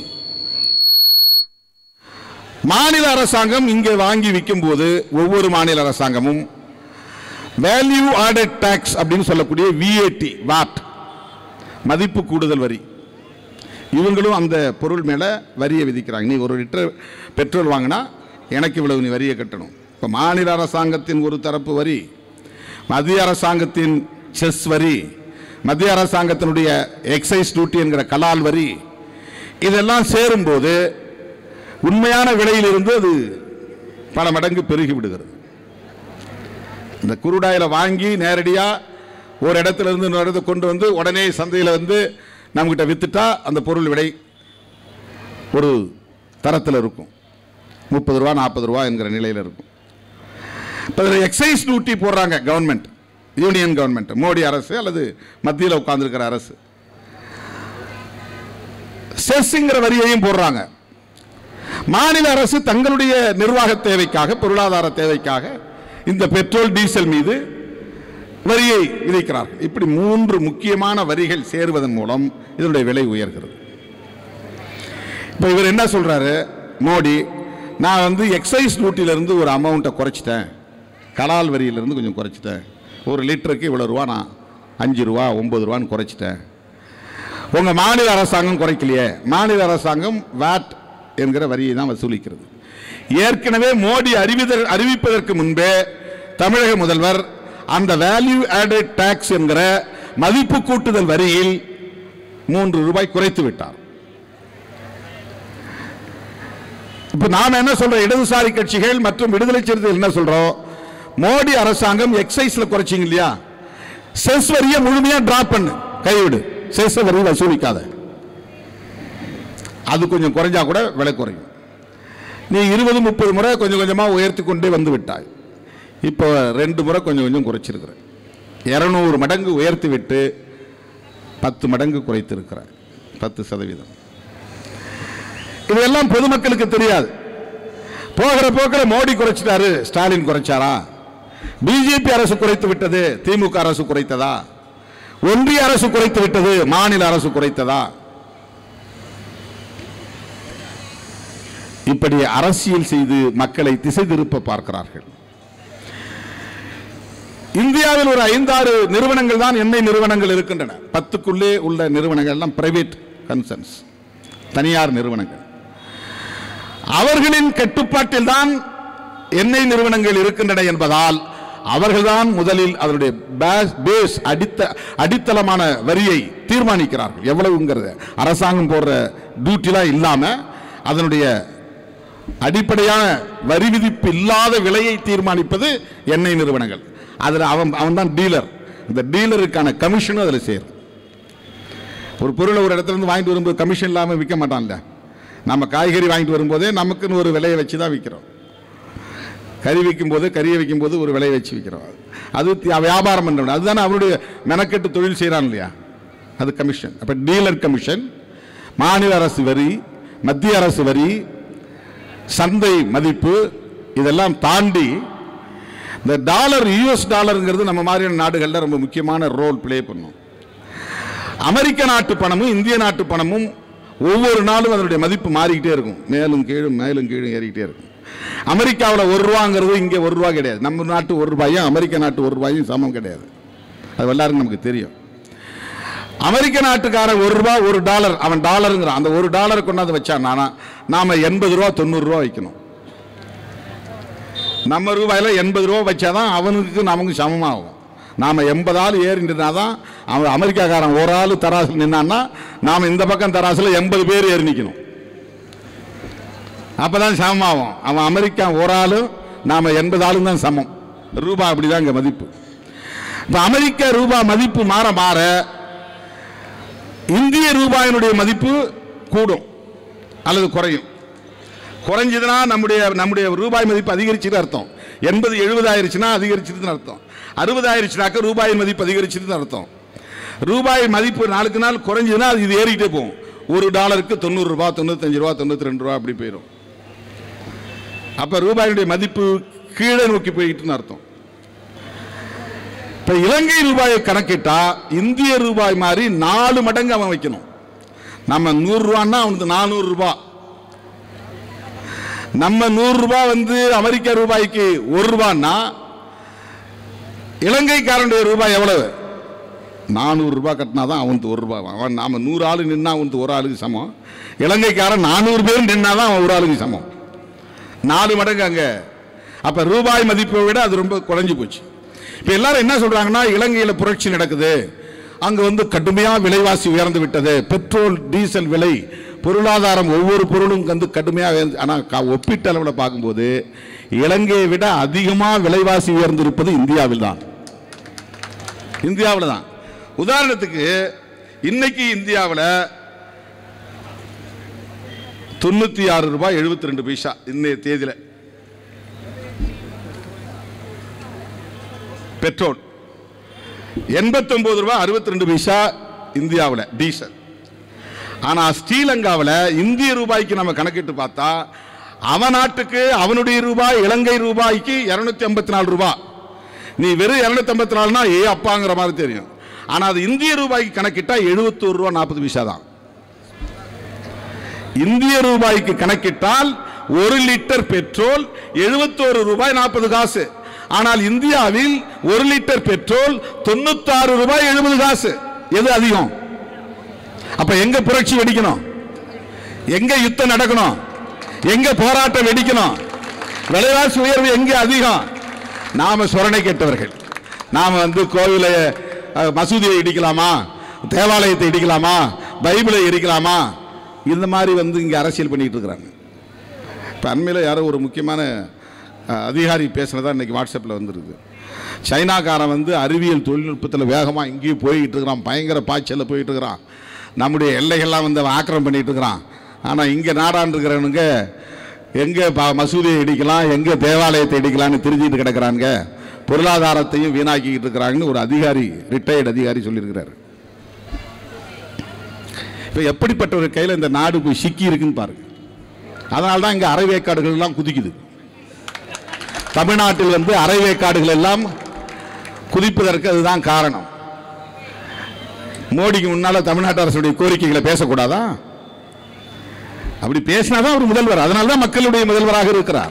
மாநில அரசாங்கம் இங்கே வாங்கி விற்கும் போது ஒவ்வொரு மாநில அரசாங்கமும் வேல்யூ ஆடட் டாக்ஸ் அப்படின்னு சொல்லக்கூடிய விஏடி வாட் மதிப்பு கூடுதல் வரி இவங்களும் அந்த பொருள் மேலே வரியை விதிக்கிறாங்க நீ ஒரு லிட்டர் பெட்ரோல் வாங்கினா எனக்கு இவ்வளவு நீ வரியை கட்டணும் இப்போ மாநில அரசாங்கத்தின் ஒரு தரப்பு வரி மத்திய அரசாங்கத்தின் செஸ் வரி மத்திய அரசாங்கத்தினுடைய எக்ஸைஸ் டியூட்டி என்கிற கலால் வரி இதெல்லாம் சேரும்போது உண்மையான விலையிலிருந்து அது பல மடங்கு பெருகி விடுகிறது இந்த குருடாயில வாங்கி நேரடியாக ஒரு இடத்துல இருந்து இன்னொரு இடத்துக்கு கொண்டு வந்து உடனே சந்தையில் வந்து நம்மகிட்ட வித்துட்டா அந்த பொருள் விலை ஒரு தரத்தில் இருக்கும் முப்பது ரூபா நாற்பது ரூபா என்கிற நிலையில் இருக்கும் இப்போ இதில் எக்ஸைஸ் டியூட்டி போடுறாங்க கவர்மெண்ட் யூனியன் கவர்மெண்ட் மோடி அரசு அல்லது மத்தியில் உட்கார்ந்திருக்கிற அரசு செஸ்ங்கிற வரியையும் போடுறாங்க மாநில அரசு தங்களுடைய நிர்வாக தேவைக்காக பொருளாதார தேவைக்காக இந்த பெட்ரோல் டீசல் மீது வரியை விதிக்கிறார்கள் இப்படி மூன்று முக்கியமான வரிகள் சேருவதன் மூலம் இதனுடைய விலை உயர்கிறது இப்போ இவர் என்ன சொல்றாரு மோடி நான் வந்து எக்ஸைஸ் டியூட்டியிலிருந்து ஒரு அமௌண்ட்டை குறைச்சிட்டேன் கலால் வரியிலிருந்து கொஞ்சம் குறைச்சிட்டேன் ஒரு லிட்டருக்கு இவ்வளோ ரூபா நான் அஞ்சு ரூபா ஒம்பது ரூபான்னு குறைச்சிட்டேன் உங்கள் மாநில அரசாங்கம் குறைக்கலையே மாநில அரசாங்கம் வாட் என்கிற வரியை தான் வசூலிக்கிறது ஏற்கனவே மோடி அறிவித அறிவிப்பதற்கு முன்பே தமிழக முதல்வர் அந்த வேல்யூ ஆடட் டாக்ஸ் என்கிற மதிப்பு கூட்டுதல் வரியில் மூன்று ரூபாய் குறைத்து விட்டார் இப்ப நாம என்ன சொல்றோம் இடதுசாரி கட்சிகள் மற்றும் விடுதலை சிறுத்தைகள் என்ன சொல்றோம் மோடி அரசாங்கம் எக்ஸைஸ்ல குறைச்சிங்க இல்லையா செஸ் வரியை முழுமையா டிராப் பண்ணு கைவிடு செஸ் வரி வசூலிக்காத அது கொஞ்சம் குறைஞ்சா கூட விலை குறையும் நீ இருபது முப்பது முறை கொஞ்சம் கொஞ்சமாக உயர்த்தி கொண்டே வந்து விட்டாய் இப்போ ரெண்டு முறை கொஞ்சம் கொஞ்சம் குறைச்சிருக்கிற இரநூறு மடங்கு உயர்த்தி விட்டு பத்து மடங்கு குறைத்திருக்கிற பத்து சதவீதம் இதெல்லாம் பொதுமக்களுக்கு தெரியாது போகிற போக்கில் மோடி குறைச்சிட்டாரு ஸ்டாலின் குறைச்சாரா பிஜேபி அரசு குறைத்து விட்டது திமுக அரசு குறைத்ததா ஒன்றிய அரசு குறைத்து விட்டது மாநில அரசு குறைத்ததா இப்படி அரசியல் செய்து மக்களை திசை திருப்ப பார்க்கிறார்கள் இந்தியாவில் ஒரு ஐந்தாறு நிறுவனங்கள் தான் எண்ணெய் நிறுவனங்கள் இருக்கின்றன பத்துக்குள்ளே உள்ள நிறுவனங்கள் எல்லாம் பிரைவேட் கன்சர்ன்ஸ் தனியார் நிறுவனங்கள் அவர்களின் கட்டுப்பாட்டில் தான் எண்ணெய் நிறுவனங்கள் இருக்கின்றன என்பதால் அவர்கள்தான் முதலில் அதனுடைய பேஸ் பேஸ் அடித்த அடித்தளமான வரியை தீர்மானிக்கிறார்கள் எவ்வளவுங்கிறத அரசாங்கம் போடுற டியூட்டிலாம் இல்லாம அதனுடைய அடிப்படையான வரி விதிப்பு இல்லாத விலையை தீர்மானிப்பது எண்ணெய் நிறுவனங்கள் அதில் அவன் அவன் தான் டீலர் இந்த டீலருக்கான கமிஷனும் அதில் சேரும் ஒரு பொருளை ஒரு இடத்துல இருந்து வாங்கிட்டு வரும்போது கமிஷன் இல்லாமல் விற்க மாட்டான்ல நம்ம காய்கறி வாங்கிட்டு வரும்போதே நமக்குன்னு ஒரு விலையை வச்சு தான் விற்கிறோம் கறி விற்கும் போது கறியை விற்கும் போது ஒரு விலையை வச்சு விற்கிறோம் அது தி- வியாபாரம் பண்ணுறவன் அதுதானே அவனுடைய மெனக்கெட்டு தொழில் செய்கிறான் இல்லையா அது கமிஷன் அப்போ டீலர் கமிஷன் மாநில அரசு வரி மத்திய அரசு வரி சந்தை மதிப்பு இதெல்லாம் தாண்டி இந்த டாலர் யூஎஸ் டாலருங்கிறது நம்ம மாதிரியான நாடுகளில் ரொம்ப முக்கியமான ரோல் ப்ளே பண்ணும் அமெரிக்க நாட்டு பணமும் இந்திய நாட்டு பணமும் ஒவ்வொரு நாளும் அதனுடைய மதிப்பு மாறிக்கிட்டே இருக்கும் மேலும் கீழும் மேலும் கீழும் ஏறிக்கிட்டே இருக்கும் அமெரிக்காவில் ஒரு ரூபாங்கிறது இங்கே ஒரு ரூபா கிடையாது நம்ம நாட்டு ஒரு ரூபாயும் அமெரிக்க நாட்டு ஒரு ரூபாயும் சமம் கிடையாது அது எல்லாருக்கும் நமக்கு தெரியும் அமெரிக்க நாட்டுக்காரன் ஒரு ரூபா ஒரு டாலர் அவன் டாலருங்கிறான் அந்த ஒரு டாலர் கொண்டாந்து வச்சான் நானா நாம எண்பது ரூபா தொண்ணூறு ரூபா வைக்கணும் நம்ம ரூபாயில எண்பது ரூபா வச்சாதான் அவனுக்கு நமக்கு சமமாகும் நாம எண்பது ஆள் ஏறினா தான் அவன் அமெரிக்காக்காரன் ஒரு ஆள் தராசில் நின்னான்னா நாம இந்த பக்கம் தராசில் எண்பது பேர் ஏறி நிற்கணும் அப்பதான் சமமாகும் அவன் அமெரிக்கா ஒரு ஆளு நாம எண்பது ஆளும் தான் சமம் ரூபாய் அப்படிதான் இங்க மதிப்பு இப்ப அமெரிக்க ரூபாய் மதிப்பு மாற மாற இந்திய ரூபாயினுடைய மதிப்பு கூடும் அல்லது குறையும் குறைஞ்சதுன்னா நம்முடைய நம்முடைய ரூபாய் மதிப்பு அதிகரிச்சுன்னு அர்த்தம் எண்பது எழுபது ஆயிருச்சுன்னா அதிகரிச்சிருதுன்னு அர்த்தம் அறுபது ஆயிருச்சுனாக்க ரூபாய் மதிப்பு அதிகரிச்சிருதுன்னு அர்த்தம் ரூபாய் மதிப்பு நாளுக்கு நாள் குறைஞ்சதுன்னா அது இது ஏறிக்கிட்டே போகும் ஒரு டாலருக்கு தொண்ணூறு ரூபாய் தொண்ணூத்தஞ்சு ரூபா தொண்ணூத்தி ரெண்டு ரூபா அப்படி போயிடும் அப்ப ரூபாயினுடைய மதிப்பு கீழே நோக்கி போயிட்டுன்னு அர்த்தம் இப்ப இலங்கை ரூபாயை கணக்கிட்டா இந்திய ரூபாய் மாதிரி நாலு மடங்கு அவன் வைக்கணும் நம்ம நூறு ரூபான்னா அவனுக்கு நானூறு ரூபாய் நம்ம நூறு ரூபாய் வந்து அமெரிக்க ரூபாய்க்கு ஒரு ரூபான்னா இலங்கைக்காரனுடைய ரூபாய் எவ்வளவு நானூறு ரூபாய் கட்டினா தான் அவனுக்கு ஒரு ரூபாய் அவன் நாம நூறு ஆளு நின்னா அவனுக்கு ஒரு ஆளுக்கு சமம் இலங்கைக்காரன் நானூறு பேர் நின்னா தான் அவன் ஒரு ஆளுக்கு சமம் நாலு மடங்கு அங்க அப்ப ரூபாய் மதிப்பை விட அது ரொம்ப குறைஞ்சு போச்சு இப்ப எல்லாரும் என்ன சொல்றாங்கன்னா இலங்கையில புரட்சி நடக்குது அங்க வந்து கடுமையா விலைவாசி உயர்ந்து விட்டது பெட்ரோல் டீசல் விலை பொருளாதாரம் ஒவ்வொரு பொருளும் வந்து கடுமையா உயர்ந்து- ஆனா க- ஒப்பீட்டளவில் பார்க்கும்போது இலங்கையை விட அதிகமா விலைவாசி உயர்ந்திருப்பது இந்தியாவில் தான் இந்தியாவில் தான் உதாரணத்துக்கு இன்னைக்கு இந்தியாவில் தொண்ணூத்தி ஆறு ரூபாய் எழுபத்தி ரெண்டு பைசா இன்னைய தேதியில பெட்ரோல் எண்பத்தொன்பது ரூபாய் அறுபத்தி ரெண்டு பைசா இந்தியாவில் டீசல் ஆனா ஸ்ரீலங்காவில் இந்திய ரூபாய்க்கு நம்ம கணக்கிட்டு பார்த்தா அவன் நாட்டுக்கு அவனுடைய ரூபாய் இலங்கை ரூபாய்க்கு இருநூத்தி ஐம்பத்தி நாலு ரூபாய் நீ வெறும் இருநூத்தி ஐம்பத்தி நாலுனா ஏ அப்பாங்கிற மாதிரி தெரியும் ஆனா அது இந்திய ரூபாய்க்கு கணக்கிட்டா எழுபத்தோரு ரூபா நாற்பது பைசா தான் இந்திய ரூபாய்க்கு கணக்கிட்டால் ஒரு லிட்டர் பெட்ரோல் எழுபத்தோரு ரூபாய் நாற்பது காசு ஆனால் இந்தியாவில் ஒரு லிட்டர் பெட்ரோல் தொண்ணூத்தாறு ரூபாய் எழுபது காசு எது அதிகம் அப்ப எங்க புரட்சி வெடிக்கணும் எங்க யுத்தம் நடக்கணும் எங்க போராட்டம் வெடிக்கணும் விலைவாசி உயர்வு எங்க அதிகம் நாம சொரணை கேட்டவர்கள் நாம வந்து கோவிலை அஹ், மசூதியை இடிக்கலாமா தேவாலயத்தை இடிக்கலாமா பைபிளை இடிக்கலாமா இந்த மாதிரி வந்து இங்க அரசியல் பண்ணிட்டு இருக்கிறாங்க இப்போ அண்மையில் யாரோ ஒரு முக்கியமான அஹ், அதிகாரி பேசுனதா இன்னைக்கு வாட்ஸ்அப்பில் வந்துருக்கு சைனாக்காரன் வந்து அறிவியல் தொழில்நுட்பத்தில் வேகமாக இங்கேயும் போய்கிட்டு இருக்கிறான் பயங்கர பாய்ச்சலில் போயிட்டு இருக்கிறான் நம்முடைய எல்லைகள்லாம் வந்து அவன் ஆக்கிரமம் பண்ணிட்டு இருக்கிறான் ஆனால் இங்கே நாடாண்டுக்கிறவனுங்க எங்கே ப மசூதியை இடிக்கலாம் எங்கே தேவாலயத்தை இடிக்கலாம்னு தெரிஞ்சுட்டு கிடக்குறாங்க பொருளாதாரத்தையும் வீணாக்கிக்கிட்டு இருக்கிறாங்கன்னு ஒரு அதிகாரி ரிட்டையர்டு அதிகாரி சொல்லியிருக்கிறார் இப்போ எப்படிப்பட்ட ஒரு கையில் இந்த நாடு போய் சிக்கி இருக்குன்னு பாருங்க அதனால தான் இங்கே அரைவேக்காடுகள் எல்லாம் குதிக்குது தமிழ்நாட்டில் வந்து அரைவேக்காடுகள் எல்லாம் குதிப்பதற்கு அதுதான் காரணம் மோடிக்கு முன்னால தமிழ்நாட்டு அரசுடைய கோரிக்கைகளை பேசக்கூடாதா அப்படி பேசினாதான் அவர் முதல்வர் அதனால தான் மக்களுடைய முதல்வராக இருக்கிறார்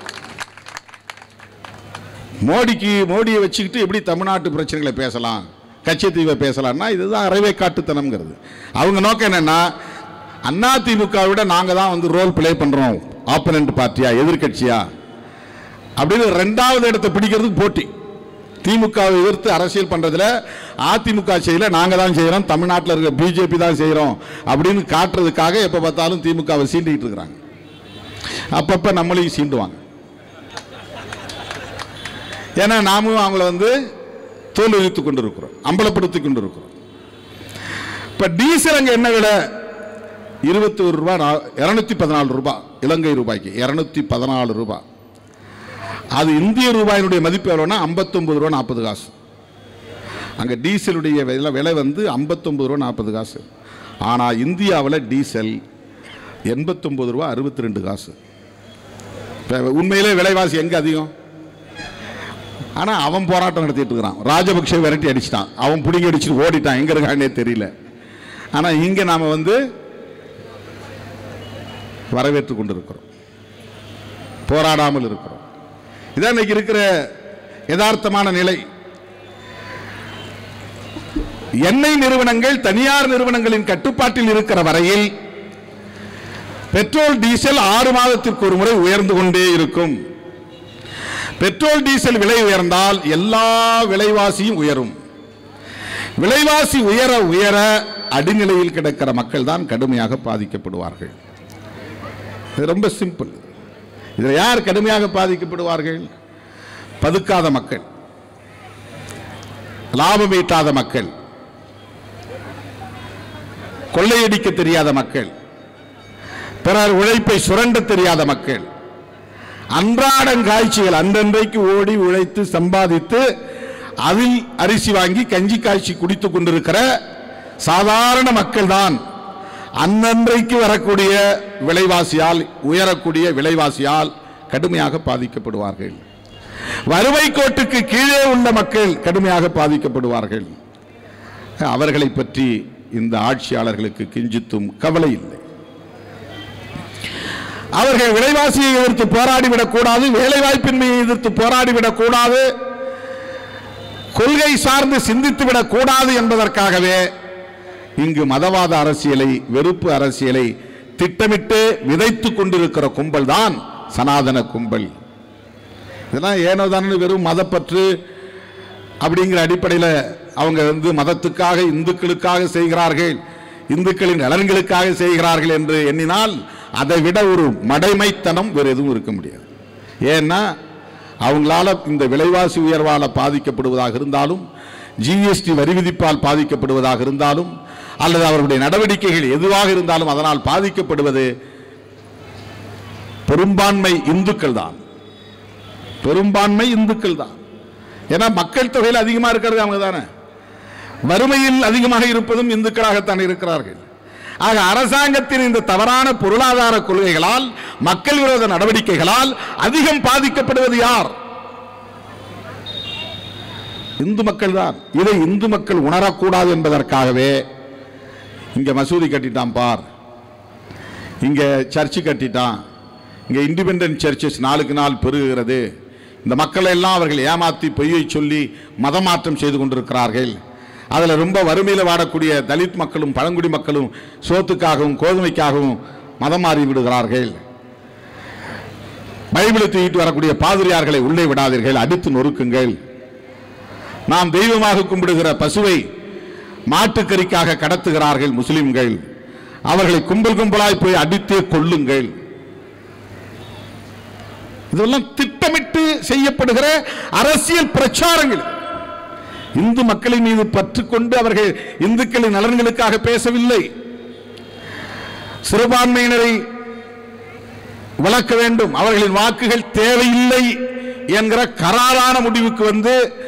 மோடிக்கு மோடியை வச்சுக்கிட்டு எப்படி தமிழ்நாட்டு பிரச்சனைகளை பேசலாம் கச்சத்தீவை பேசலாம்னா இதுதான் அறவேக்காட்டுத்தனம்ங்கிறது அவங்க நோக்கம் என்னன்னா அண்ணா திமுக விட நாங்க தான் வந்து ரோல் ப்ளே பண்றோம் ஆப்பனண்ட் பார்ட்டியா எதிர்க்கட்சியா அப்படின்னு ரெண்டாவது இடத்தை பிடிக்கிறதுக்கு போட்டி திமுகவை எதிர்த்து அரசியல் பண்றதுல அதிமுக செய்யல நாங்க தான் செய்யறோம் தமிழ்நாட்டில் இருக்க பிஜேபி தான் செய்யறோம் அப்படின்னு காட்டுறதுக்காக எப்ப பார்த்தாலும் திமுகவை சீண்டிட்டு இருக்கிறாங்க அப்பப்ப நம்மளையும் சீண்டுவாங்க ஏன்னா நாமும் அவங்கள வந்து தோல் உரித்து கொண்டு இருக்கிறோம் அம்பலப்படுத்தி கொண்டு இருக்கிறோம் இப்ப டீசல் அங்க என்ன விலை இருபத்தி ஒரு ரூபாய் இருநூத்தி பதினாலு ரூபாய் இலங்கை ரூபாய்க்கு இருநூத்தி பதினாலு ரூபாய் அது இந்திய ரூபாயினுடைய மதிப்பு எவ்வளோன்னா ஐம்பத்தொம்பது ரூபா நாற்பது காசு அங்கே டீசலுடைய விலை விலை வந்து ஐம்பத்தொம்பது ரூபா நாற்பது காசு ஆனால் இந்தியாவில் டீசல் எண்பத்தொம்பது ரூபா அறுபத்தி ரெண்டு காசு இப்ப உண்மையிலே விலைவாசி எங்கே அதிகம் ஆனால் அவன் போராட்டம் நடத்திட்டு இருக்கிறான் ராஜபக்ஷ விரட்டி அடிச்சிட்டான் அவன் பிடிங்கி அடிச்சுட்டு ஓடிட்டான் எங்கே இருக்கானே தெரியல ஆனால் இங்கே நாம் வந்து வரவேற்று கொண்டிருக்கிறோம் போராடாமல் இருக்கிறோம் இதான் இன்னைக்கு இருக்கிற யதார்த்தமான நிலை எண்ணெய் நிறுவனங்கள் தனியார் நிறுவனங்களின் கட்டுப்பாட்டில் இருக்கிற வரையில் பெட்ரோல் டீசல் ஆறு மாதத்திற்கு ஒரு முறை உயர்ந்து கொண்டே இருக்கும் பெட்ரோல் டீசல் விலை உயர்ந்தால் எல்லா விலைவாசியும் உயரும் விலைவாசி உயர உயர அடிநிலையில் கிடக்கிற மக்கள் தான் கடுமையாக பாதிக்கப்படுவார்கள் இது ரொம்ப சிம்பிள் இதில் யார் கடுமையாக பாதிக்கப்படுவார்கள் பதுக்காத மக்கள் லாபம் ஈட்டாத மக்கள் கொள்ளையடிக்க தெரியாத மக்கள் பிறர் உழைப்பை சுரண்ட தெரியாத மக்கள் அன்றாடம் காய்ச்சிகள் அன்றன்றைக்கு ஓடி உழைத்து சம்பாதித்து அதில் அரிசி வாங்கி கஞ்சி காய்ச்சி குடித்துக் கொண்டிருக்கிற சாதாரண மக்கள் தான் அன்னன்றைக்கு வரக்கூடிய விலைவாசியால் உயரக்கூடிய விலைவாசியால் கடுமையாக பாதிக்கப்படுவார்கள் வறுமை கோட்டுக்கு கீழே உள்ள மக்கள் கடுமையாக பாதிக்கப்படுவார்கள் அவர்களை பற்றி இந்த ஆட்சியாளர்களுக்கு கிஞ்சித்தும் கவலை இல்லை அவர்கள் விலைவாசியை எதிர்த்து போராடிவிடக் கூடாது வேலை வாய்ப்பின்மையை எதிர்த்து போராடிவிடக் கூடாது கொள்கை சார்ந்து சிந்தித்து விடக் கூடாது என்பதற்காகவே இங்கு மதவாத அரசியலை வெறுப்பு அரசியலை திட்டமிட்டு விதைத்துக் கொண்டிருக்கிற கும்பல் தான் சனாதன கும்பல் இதெல்லாம் ஏனோ தானே வெறும் மதப்பற்று அப்படிங்கிற அடிப்படையில் அவங்க வந்து மதத்துக்காக இந்துக்களுக்காக செய்கிறார்கள் இந்துக்களின் நலன்களுக்காக செய்கிறார்கள் என்று எண்ணினால் அதை விட ஒரு மடைமைத்தனம் வேறு எதுவும் இருக்க முடியாது ஏன்னா அவங்களால இந்த விலைவாசி உயர்வால் பாதிக்கப்படுவதாக இருந்தாலும் ஜிஎஸ்டி வரி விதிப்பால் பாதிக்கப்படுவதாக இருந்தாலும் அல்லது அவர்களுடைய நடவடிக்கைகள் எதுவாக இருந்தாலும் அதனால் பாதிக்கப்படுவது பெரும்பான்மை இந்துக்கள் தான் பெரும்பான்மை இந்துக்கள் தான் ஏன்னா மக்கள் தொகையில் அதிகமாக இருக்கிறது அவங்க தானே வறுமையில் அதிகமாக இருப்பதும் இந்துக்களாகத்தான் இருக்கிறார்கள் ஆக அரசாங்கத்தின் இந்த தவறான பொருளாதார கொள்கைகளால் மக்கள் விரோத நடவடிக்கைகளால் அதிகம் பாதிக்கப்படுவது யார் இந்து மக்கள் தான் இதை இந்து மக்கள் உணரக்கூடாது என்பதற்காகவே இங்க மசூதி கட்டிட்டான் பார் இங்க சர்ச்சு கட்டிட்டான் இங்க இண்டிபெண்டன்ட் சர்ச்சஸ் நாளுக்கு நாள் பெருகுகிறது இந்த மக்களை எல்லாம் அவர்கள் ஏமாத்தி பொய்யை சொல்லி மதமாற்றம் செய்து கொண்டிருக்கிறார்கள் அதில் ரொம்ப வறுமையில் வாடக்கூடிய தலித் மக்களும் பழங்குடி மக்களும் சோத்துக்காகவும் கோதுமைக்காகவும் மதம் மாறி விடுகிறார்கள் பைபிளை தூக்கிட்டு வரக்கூடிய பாதிரியார்களை உள்ளே விடாதீர்கள் அடித்து நொறுக்குங்கள் நாம் தெய்வமாக கும்பிடுகிற பசுவை மாட்டுக்கறிக்காக கடத்துகிறார்கள் முஸ்லிம்கள் அவர்களை கும்பல் கும்பலாய் போய் அடித்தே கொள்ளுங்கள் இதெல்லாம் திட்டமிட்டு செய்யப்படுகிற அரசியல் பிரச்சாரங்கள் இந்து மக்களின் மீது பற்று கொண்டு அவர்கள் இந்துக்களின் நலன்களுக்காக பேசவில்லை சிறுபான்மையினரை வளர்க்க வேண்டும் அவர்களின் வாக்குகள் தேவையில்லை என்கிற கராரான முடிவுக்கு வந்து